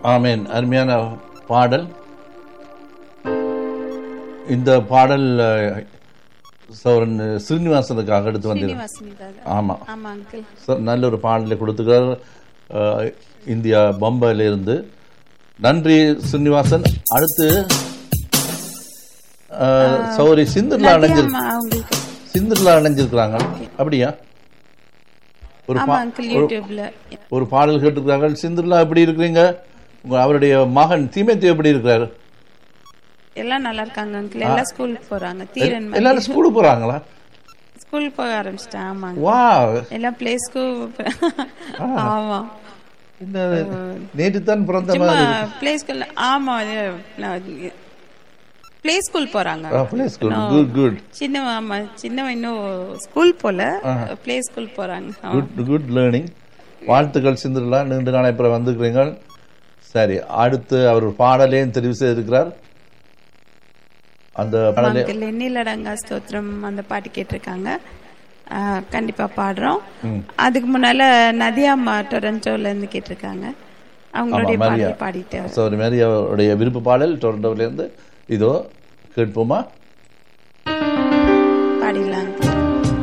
ஆமேன் அருமையான பாடல் இந்த பாடல் அஹ், சௌரன் ஸ்ரீனிவாசனுக்காக எடுத்து வந்தீங்க ஸ்ரீனிவாசனுக்காக ஆமா ஆமா அங்கிள் ச- நல்ல ஒரு பாடலை கொடுத்துக்கிறார் அஹ், இந்தியா பம்பாயில இருந்து நன்றி ஸ்ரீனிவாசன் அடுத்து அஹ், சௌரி சிந்தர்லா அடைஞ்சிரு ஆமா அவங்களுக்கு சிந்தர்லா அடைஞ்சிருக்கிறாங்க அப்படியா ஒரு ஆமா பா- அங்கிள் யூடியூப்ல ஒரு பாடல் கேட்டிருக்கிறார்கள் சிந்தர்லா எப்படி இருக்கிறீங்க உங்க அவருடைய மகன் தீமேத்தி எப்படி இருக்கிறாரு எல்லாம் நல்லா இருக்காங்க அங்கிள் எல்லாம் ஸ்கூலுக்கு போறாங்க தீரன் எல்லாரும் ஸ்கூலுக்கு போறாங்களா ஸ்கூல் போக ஆரம்பிச்சிட்டேன் ஆமாங்க வா எல்லாம் பிளே ஸ்கூல் ஆமா என்ன நேற்று தான் பிறந்த சும்மா மாதிரி பிளே ஸ்கூல் ஆமா பிளே ஸ்கூல் போறாங்க பிளே ஸ்கூல் குட் குட் சின்னவன் ஆமா சின்னவன் இன்னும் ஸ்கூல் போல பிளே ஸ்கூல் போறாங்க ஆமா. குட் குட் லேர்னிங் வாழ்த்துக்கள் சிந்தர்லா நீண்ட நாளை அப்புறம் வந்துக்கிறீங்க சரி அடுத்து அவர் ஒரு பாடலையும் தெரிவு செய்திருக்கிறார் அந்த பாடலே அங்கிள் எண்ணிலடங்கா ஸ்தோத்திரம் அந்த பாட்டு கேட்டிருக்காங்க ஆ, கண்டிப்பா பாடுறோம் அதுக்கு முன்னால நதியாம்மா டொரண்டோல இருந்து கேட்டிருக்காங்க அவங்களுடைய ஆமா, மரியா. பாடல் பாடிட்டு ஸோ ஒரு மாதிரி அவருடைய விருப்ப பாடல் டொரண்டோவிலேருந்து இதோ கேட்போமா